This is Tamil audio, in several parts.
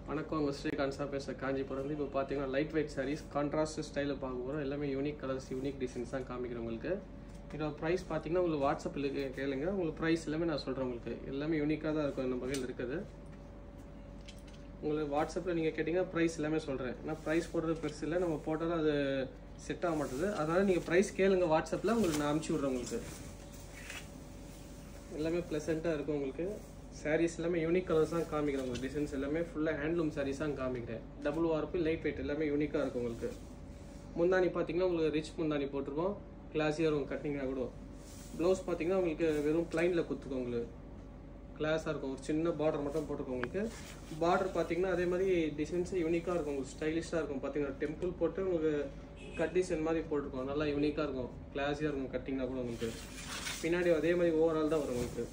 வணக்கம் உங்கள் ஸ்ரீகாந்த் சார் பேசுகிற காஞ்சிபுரம் இப்போ பார்த்தீங்கன்னா லைட் வெயிட் சாரீஸ் கான்ட்ராஸ்ட் ஸ்டைலில் பார்க்க போகிறோம் எல்லாமே யூனிக் கலர்ஸ் யூனிக் டிசைன்ஸ் தான் காமிக்கிறேன் உங்களுக்கு இதோட ப்ரைஸ் பார்த்தீங்கன்னா உங்களுக்கு வாட்ஸ்அப்பில் கேளுங்க உங்களுக்கு ப்ரைஸ் எல்லாமே நான் சொல்கிறேன் உங்களுக்கு எல்லாமே யூனிக்காக தான் இருக்கும் நம்ம வகையில் இருக்குது உங்களுக்கு வாட்ஸ்அப்பில் நீங்கள் கேட்டிங்கன்னா ப்ரைஸ் எல்லாமே சொல்கிறேன் நான் ப்ரைஸ் போடுறது பெருசு இல்லை நம்ம போட்டாலும் அது செட் ஆக மாட்டுது அதனால் நீங்கள் ப்ரைஸ் கேளுங்க வாட்ஸ்அப்பில் உங்களுக்கு நான் அனுப்பிச்சி விட்றேன் உங்களுக்கு எல்லாமே ப்ளசண்ட்டாக இருக்கும் உங்களுக்கு சாரீஸ் எல்லாமே யூனிக் கலர்ஸ் தான் காமிக்கிறேன் உங்களுக்கு டிசைன்ஸ் எல்லாமே ஃபுல்லாக ஹேண்ட்லூம் சாரீஸ் தான் காமிக்கிறேன் டபுள் வார்ப்பு லைட் வெயிட் எல்லாமே யூனிக்காக இருக்கும் உங்களுக்கு முந்தானி பார்த்தீங்கன்னா உங்களுக்கு ரிச் முந்தானி போட்டிருக்கோம் கிளாஸியாக இருக்கும் கட்டிங்காக கூட ப்ளவுஸ் பார்த்தீங்கன்னா உங்களுக்கு வெறும் ப்ளைனில் கொடுத்துருக்கோம் உங்களுக்கு கிளாஸாக இருக்கும் ஒரு சின்ன பார்டர் மட்டும் போட்டிருக்கோம் உங்களுக்கு பார்டர் பார்த்தீங்கன்னா அதே மாதிரி டிசைன்ஸே யூனிக்காக இருக்கும் உங்களுக்கு ஸ்டைலிஷாக இருக்கும் பார்த்தீங்கன்னா டெம்பிள் போட்டு உங்களுக்கு கட் டிசைன் மாதிரி போட்டிருக்கோம் நல்லா யூனிக்காக இருக்கும் கிளாஸியாக இருக்கும் கட்டிங்னா கூட உங்களுக்கு பின்னாடி அதே மாதிரி ஓவரால் தான் வரும் உங்களுக்கு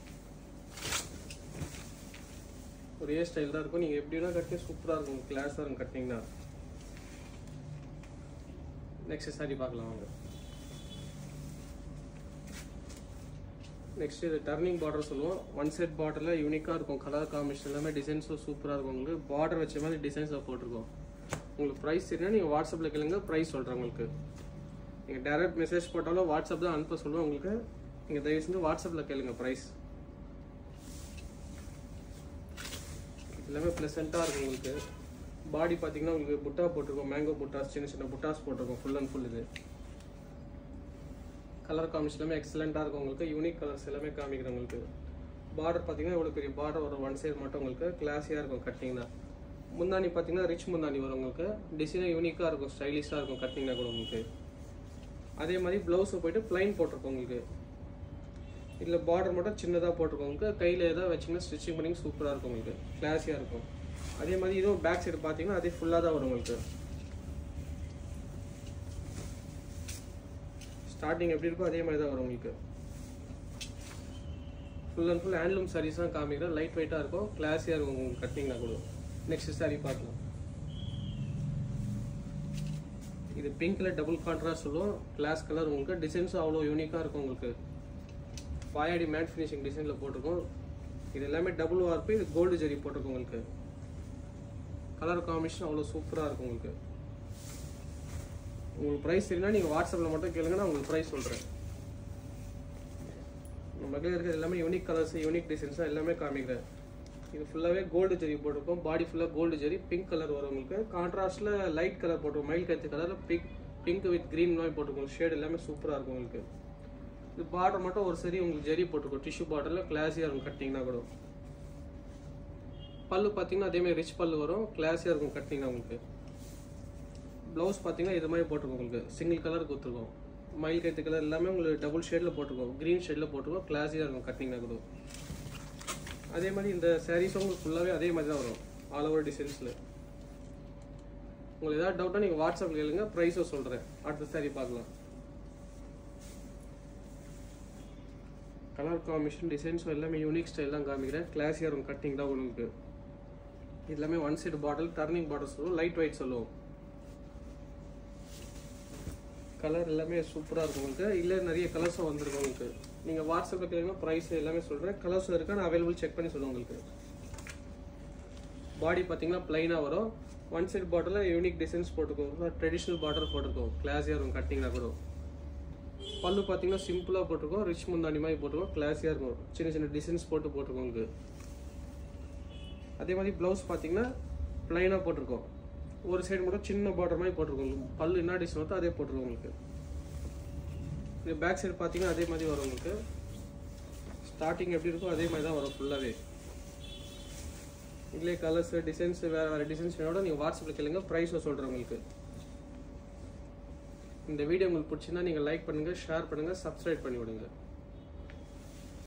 ஒரே ஸ்டைல் தான் இருக்கும் நீங்கள் எப்படி வேணால் கட்டி சூப்பராக இருக்கும் கிளாஸாக இருக்கும் கட்டிங்கன்னா நெக்ஸ்ட் சாரி பார்க்கலாம் வாங்க நெக்ஸ்ட் இது டர்னிங் பார்டர் சொல்லுவோம் ஒன் செட் பார்டரில் யூனிக்காக இருக்கும் கலர் காம்பினேஷன் எல்லாமே டிசைன்ஸும் சூப்பராக இருக்கும் உங்களுக்கு பார்டர் வச்ச மாதிரி டிசைன்ஸை போட்டிருக்கோம் உங்களுக்கு ப்ரைஸ் தெரியும் நீங்கள் வாட்ஸ்அப்பில் கேளுங்க ப்ரைஸ் சொல்கிறேன் உங்களுக்கு நீங்கள் டைரக்ட் மெசேஜ் போட்டாலும் வாட்ஸ்அப் தான் அனுப்ப சொல்லுவேன் உங்களுக்கு நீங்கள் தயவு செஞ்சு வாட்ஸ்அப்பில் கேளுங்க ப்ரைஸ் எல்லாமே ப்ளசண்ட்டாக இருக்கும் உங்களுக்கு பாடி பார்த்தீங்கன்னா உங்களுக்கு புட்டா போட்டிருக்கோம் மேங்கோ புட்டாஸ் சின்ன சின்ன புட்டாஸ் போட்டிருக்கோம் ஃபுல் அண்ட் ஃபுல் இது கலர் காம்பினேஷன் எல்லாமே எக்ஸலண்ட்டாக இருக்கும் உங்களுக்கு யூனிக் கலர்ஸ் எல்லாமே காமிக்கிறேன் உங்களுக்கு பார்டர் பார்த்தீங்கன்னா இவ்வளோ பெரிய பார்டர் வரும் ஒன் சைடு மட்டும் உங்களுக்கு கிளாஸியாக இருக்கும் கட்டிங்னா முந்தானி பார்த்தீங்கன்னா ரிச் முந்தானி வரும் உங்களுக்கு டிசைனாக யூனிக்காக இருக்கும் ஸ்டைலிஷாக இருக்கும் கட்டிங்னா கூட உங்களுக்கு அதே மாதிரி ப்ளவுஸை போயிட்டு ப்ளைன் போட்டிருக்கோம் உங்களுக்கு இதில் பார்டர் மட்டும் சின்னதாக போட்டிருக்கோம் உங்களுக்கு கையில் ஏதாவது வச்சிங்கன்னா ஸ்டிச்சிங் பண்ணி சூப்பராக இருக்கும் உங்களுக்கு கிளாஸியாக இருக்கும் அதே மாதிரி இதுவும் பேக் சைடு பார்த்தீங்கன்னா அதே ஃபுல்லாக தான் வரும் உங்களுக்கு ஸ்டார்டிங் எப்படி இருக்கோ அதே மாதிரி தான் வரும் உங்களுக்கு full and full handloom saris தான் காமிக்கிறேன் லைட் வெயிட்டாக இருக்கும் கிளாஸியாக இருக்கும் உங்களுக்கு கட்டிங்னா கூட நெக்ஸ்ட் சாரீ பார்க்கலாம் இது பிங்க்ல டபுள் கான்ட்ராஸ்ட் சொல்லுவோம் கிளாஸ் கலர் உங்களுக்கு டிசைன்ஸும் அவ்வளோ யூனிக்காக இருக்கும் உங்களுக்கு பாயாடி மேட் ஃபினிஷிங் டிசைனில் போட்டிருக்கோம் இது எல்லாமே டபுள் வார்ப்பு இது கோல்டு ஜெரி போட்டிருக்கோம் உங்களுக்கு கலர் காம்பினேஷன் அவ்வளோ சூப்பராக இருக்கும் உங்களுக்கு உங்களுக்கு ப்ரைஸ் தெரியும்னா நீங்கள் வாட்ஸ்அப்பில் மட்டும் கேளுங்க நான் உங்களுக்கு ப்ரைஸ் சொல்கிறேன் நம்ம மகளிர் இருக்கிறது எல்லாமே யூனிக் கலர்ஸ் யூனிக் டிசைன்ஸாக எல்லாமே காமிக்கிறேன் இது ஃபுல்லாகவே கோல்டு ஜெரி போட்டிருக்கோம் பாடி ஃபுல்லாக கோல்டு ஜெரி பிங்க் கலர் வரும் உங்களுக்கு கான்ட்ராஸ்ட்டில் லைட் கலர் போட்டிருக்கோம் மயில் கத்து கலரில் பிங்க் பிங்க் வித் க்ரீன் மாதிரி போட்டிருக்கோம் ஷேட் எல்லாமே சூப்பராக இருக்கும் உங்களுக்கு இது பார்டர் மட்டும் ஒரு சரி உங்களுக்கு ஜெரி போட்டிருக்கோம் டிஷ்யூ பார்டரில் கிளாஸியாக இருக்கும் கட்டிங்னா கூட பல்லு பார்த்தீங்கன்னா அதே மாதிரி ரிச் பல்லு வரும் கிளாஸியாக இருக்கும் கட்டிங்னா உங்களுக்கு ப்ளவுஸ் பார்த்தீங்கன்னா இது மாதிரி போட்டிருக்கோம் உங்களுக்கு சிங்கிள் கலர் கொடுத்துருக்கோம் மயில் கைத்து கலர் எல்லாமே உங்களுக்கு டபுள் ஷேடில் போட்டிருக்கோம் க்ரீன் ஷேடில் போட்டிருக்கோம் கிளாஸியாக இருக்கும் கட்டிங்னா கூட அதே மாதிரி இந்த சாரீஸும் உங்களுக்கு ஃபுல்லாகவே அதே மாதிரி தான் வரும் ஆல் ஓவர் டிசைன்ஸில் உங்களுக்கு ஏதாவது டவுட்டாக நீங்கள் வாட்ஸ்அப்பில் கேளுங்க ப்ரைஸும் சொல்கிறேன் அடுத்த சாரீ பார்க்கலாம் கலர் காம்பினேஷன் டிசைன்ஸும் எல்லாமே யூனிக் ஸ்டைல் தான் காமிக்கிறேன் கிளாஸியாக இருக்கும் கட்டிங் தான் உங்களுக்கு இது எல்லாமே one side bottle turning bottle சொல்லுவோம் லைட் ஒயிட் சொல்லுவோம் கலர் எல்லாமே சூப்பராக இருக்கும் உங்களுக்கு இல்லை நிறைய கலர்ஸும் வந்திருக்கும் உங்களுக்கு நீங்கள் வாட்ஸ்அப்பில் கேளுங்கன்னா ப்ரைஸ் எல்லாமே சொல்கிறேன் கலர்ஸும் இருக்கா நான் அவைலபிள் செக் பண்ணி சொல்லுவேன் உங்களுக்கு பாடி பார்த்தீங்கன்னா ப்ளைனாக வரும் one side bottle unique designs போட்டுக்கோங்க ட்ரெடிஷ்னல் பார்டர் போட்டிருக்கோம் கிளாஸியாக இருக்கும் கட்டிங்னா கூட பல்லு பார்த்தீங்கன்னா சிம்பிளாக போட்டிருக்கோம் ரிச் முந்தாண்டி மாதிரி போட்டிருக்கோம் கிளாஸியாக இருக்கும் சின்ன சின்ன டிசைன்ஸ் போட்டு போட்டிருக்கோம் உங்களுக்கு அதே மாதிரி ப்ளவுஸ் பார்த்தீங்கன்னா ப்ளைனாக போட்டிருக்கோம் ஒரு சைடு மட்டும் சின்ன பார்டர் மாதிரி போட்டிருக்கோம் உங்களுக்கு பல்லு என்ன டிசைன் வருதோ அதே போட்டிருக்கோம் உங்களுக்கு இது பேக் சைடு பார்த்தீங்கன்னா அதே மாதிரி வரும் உங்களுக்கு ஸ்டார்டிங் எப்படி இருக்கோ அதே மாதிரி தான் வரும் ஃபுல்லாகவே இதிலே கலர்ஸ் டிசைன்ஸ் வேறு வேறு டிசைன்ஸ் வேணோட நீங்கள் வாட்ஸ்அப்பில் கேளுங்க ப்ரைஸும் சொல்கிறேன் உங்களுக்கு இந்த வீடியோ உங்களுக்கு பிடிச்சிருந்தா நீங்கள் லைக் பண்ணுங்கள் ஷேர் பண்ணுங்கள் சப்ஸ்கிரைப் பண்ணி விடுங்க